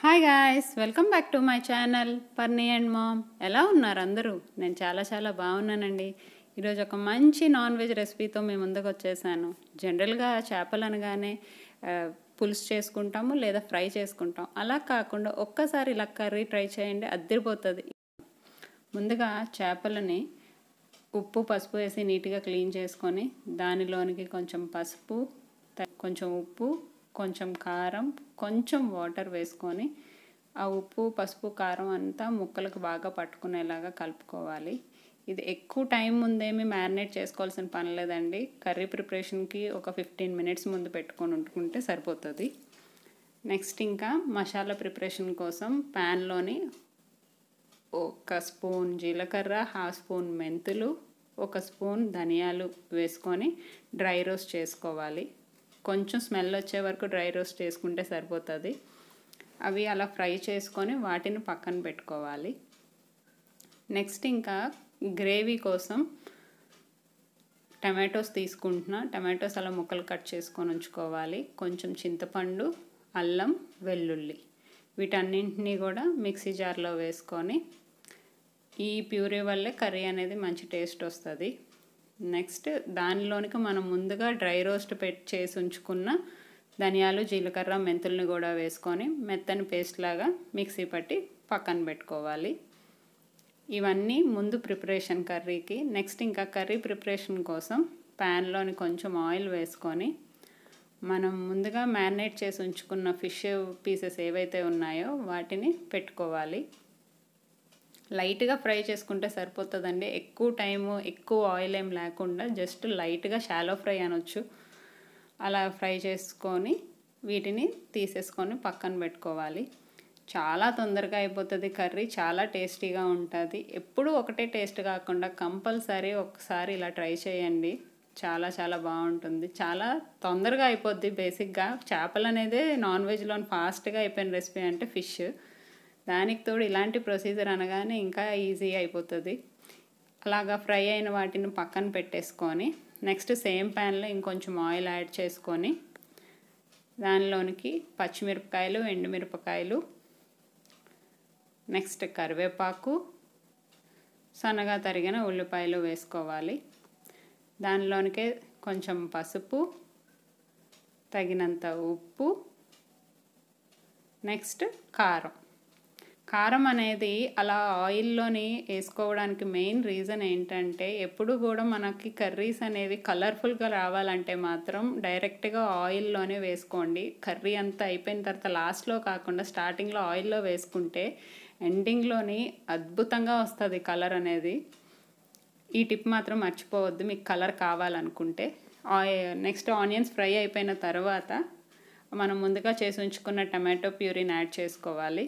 hi guys welcome back to my channel Parni and mom ఎలా ఉన్నారు అందరూ నేను చాలా చాలా బాగున్నానండి ఈరోజు ఒక మంచి నాన్ వెజ్ రెసిపీతో మీ ముందుకు వచ్చేసాను జనరల్గా చేపలు అనగానే ఆ, పులుసు చేసుకుంటాము లేదా ఫ్రై చేసుకుంటాం అలా కాకుండా ఒక్కసారి ఇలా కర్రీ ట్రై చేయండి అద్దరిపోతుంది ముందుగా చేపలని ఉప్పు పసుపు వేసి నీట్గా క్లీన్ చేసుకొని దానిలోనికి కొంచెం పసుపు త- కొంచెం ఉప్పు కొంచెం కారం కొంచెం వాటర్ వేసుకొని ఆ ఉప్పు పసుపు కారం అంతా ముక్కలకు బాగా పట్టుకునేలాగా కలుపుకోవాలి ఇది ఎక్కువ టైం ముందేమి మ్యారినేట్ చేసుకోవాల్సిన పని లేదండి కర్రీ ప్రిపరేషన్కి ఒక ఫిఫ్టీన్ మినిట్స్ ముందు పెట్టుకొని ఉంటుకుంటే సరిపోతుంది నెక్స్ట్ ఇంకా మసాలా ప్రిపరేషన్ కోసం ప్యాన్లోని ఒక స్పూన్ జీలకర్ర హాఫ్ స్పూన్ మెంతులు ఒక స్పూన్ ధనియాలు వేసుకొని డ్రై రోస్ట్ చేసుకోవాలి కొంచెం స్మెల్ వచ్చే వరకు డ్రై రోస్ట్ చేసుకుంటే సరిపోతుంది అవి అలా ఫ్రై చేసుకొని వాటిని పక్కన పెట్టుకోవాలి నెక్స్ట్ ఇంకా గ్రేవీ కోసం టమాటోస్ తీసుకుంటున్నా టమాటోస్ అలా ముక్కలు కట్ చేసుకొని ఉంచుకోవాలి కొంచెం చింతపండు అల్లం వెల్లుల్లి వీటన్నింటినీ కూడా మిక్సీ జార్లో వేసుకొని ఈ ప్యూరీ వల్లే కర్రీ అనేది మంచి టేస్ట్ వస్తుంది నెక్స్ట్ దానిలోనికి మనం ముందుగా డ్రై రోస్ట్ పెట్టి చేసి ఉంచుకున్న ధనియాలు జీలకర్ర మెంతుల్ని కూడా వేసుకొని మెత్తని పేస్ట్ లాగా మిక్సీ పట్టి పక్కన పెట్టుకోవాలి ఇవన్నీ ముందు ప్రిపరేషన్ కర్రీకి నెక్స్ట్ ఇంకా కర్రీ ప్రిపరేషన్ కోసం ప్యాన్లోని కొంచెం ఆయిల్ వేసుకొని మనం ముందుగా మ్యారినేట్ చేసి ఉంచుకున్న ఫిష్ పీసెస్ ఏవైతే ఉన్నాయో వాటిని పెట్టుకోవాలి లైట్గా ఫ్రై చేసుకుంటే సరిపోతుందండి ఎక్కువ టైము ఎక్కువ ఆయిల్ ఏం లేకుండా జస్ట్ లైట్గా షాలో ఫ్రై అనొచ్చు అలా ఫ్రై చేసుకొని వీటిని తీసేసుకొని పక్కన పెట్టుకోవాలి చాలా తొందరగా అయిపోతుంది కర్రీ చాలా టేస్టీగా ఉంటుంది ఎప్పుడూ ఒకటే టేస్ట్ కాకుండా కంపల్సరీ ఒకసారి ఇలా ట్రై చేయండి చాలా చాలా బాగుంటుంది చాలా తొందరగా అయిపోద్ది బేసిక్గా చేపలు అనేది నాన్ వెజ్లో ఫాస్ట్గా అయిపోయిన రెసిపీ అంటే ఫిష్ దానికి తోడు ఇలాంటి ప్రొసీజర్ అనగానే ఇంకా ఈజీ అయిపోతుంది అలాగా ఫ్రై అయిన వాటిని పక్కన పెట్టేసుకొని నెక్స్ట్ సేమ్ ప్యాన్లో ఇంకొంచెం ఆయిల్ యాడ్ చేసుకొని దానిలోనికి పచ్చిమిరపకాయలు ఎండుమిరపకాయలు నెక్స్ట్ కరివేపాకు సన్నగా తరిగిన ఉల్లిపాయలు వేసుకోవాలి దానిలోనికే కొంచెం పసుపు తగినంత ఉప్పు నెక్స్ట్ కారం కారం అనేది అలా ఆయిల్లోని వేసుకోవడానికి మెయిన్ రీజన్ ఏంటంటే ఎప్పుడు కూడా మనకి కర్రీస్ అనేవి కలర్ఫుల్గా రావాలంటే మాత్రం డైరెక్ట్గా ఆయిల్లోనే వేసుకోండి కర్రీ అంతా అయిపోయిన తర్వాత లాస్ట్లో కాకుండా స్టార్టింగ్లో ఆయిల్లో వేసుకుంటే ఎండింగ్లోని అద్భుతంగా వస్తుంది కలర్ అనేది ఈ టిప్ మాత్రం మర్చిపోవద్దు మీకు కలర్ కావాలనుకుంటే నెక్స్ట్ ఆనియన్స్ ఫ్రై అయిపోయిన తర్వాత మనం ముందుగా చేసి ఉంచుకున్న టమాటో ప్యూరీని యాడ్ చేసుకోవాలి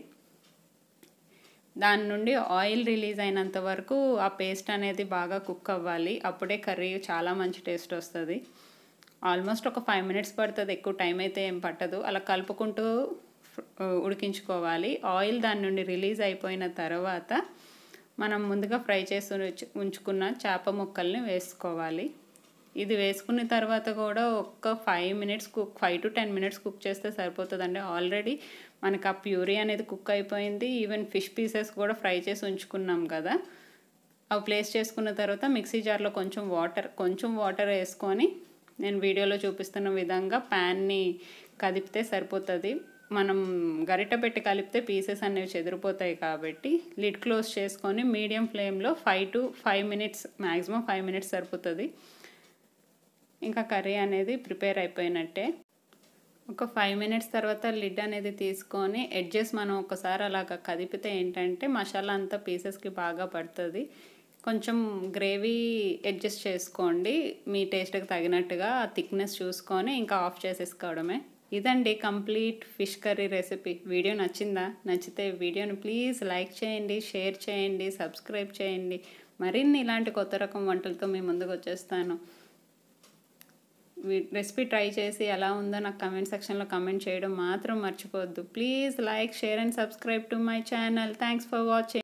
దాని నుండి ఆయిల్ రిలీజ్ అయినంత వరకు ఆ పేస్ట్ అనేది బాగా కుక్ అవ్వాలి అప్పుడే కర్రీ చాలా మంచి టేస్ట్ వస్తుంది ఆల్మోస్ట్ ఒక ఫైవ్ మినిట్స్ పడుతుంది ఎక్కువ టైం అయితే ఏం పట్టదు అలా కలుపుకుంటూ ఉడికించుకోవాలి ఆయిల్ దాని నుండి రిలీజ్ అయిపోయిన తర్వాత మనం ముందుగా ఫ్రై చేసి ఉంచు- ఉంచుకున్న చేప ముక్కల్ని వేసుకోవాలి ఇది వేసుకున్న తర్వాత కూడా ఒక్క five minutes cook five to ten minutes cook చేస్తే సరిపోతుందండి ఆల్రెడీ మనకు ఆ ప్యూరీ అనేది కుక్ అయిపోయింది ఈవెన్ ఫిష్ పీసెస్ కూడా ఫ్రై చేసి ఉంచుకున్నాం కదా అవి ప్లేస్ చేసుకున్న తర్వాత మిక్సీ జార్లో కొంచెం వాటర్ కొంచెం వాటర్ వేసుకొని నేను వీడియోలో చూపిస్తున్న విధంగా ప్యాన్ని కదిపితే సరిపోతుంది మనం గరిట పెట్టి కలిపితే పీసెస్ అనేవి చెదిరిపోతాయి కాబట్టి లిడ్ క్లోజ్ చేసుకొని మీడియం ఫ్లేమ్లో five to five minutes maximum five minutes సరిపోతుంది ఇంకా కర్రీ అనేది ప్రిపేర్ అయిపోయినట్టే ఒక ఫైవ్ మినిట్స్ తర్వాత లిడ్ అనేది తీసుకొని ఎడ్జెస్ మనం ఒకసారి అలాగ కదిపితే ఏంటంటే మసాలా అంతా పీసెస్కి బాగా పడుతుంది కొంచెం గ్రేవీ అడ్జస్ట్ చేసుకోండి మీ టేస్ట్కి తగినట్టుగా ఆ థిక్నెస్ చూసుకొని ఇంకా ఆఫ్ చేసేసుకోవడమే ఇదండి complete fish curry recipe video నచ్చిందా నచ్చితే వీడియోని ప్లీజ్ లైక్ చేయండి షేర్ చేయండి సబ్స్క్రైబ్ చేయండి మరిన్ని ఇలాంటి కొత్త రకం వంటలతో మీ ముందుకు వచ్చేస్తాను రెసిపీ ట్రై చేసి ఎలా ఉందో నాకు కమెంట్ సెక్షన్లో కమెంట్ చేయడం మాత్రం మర్చిపోవద్దు please like share and subscribe to my channel thanks for watching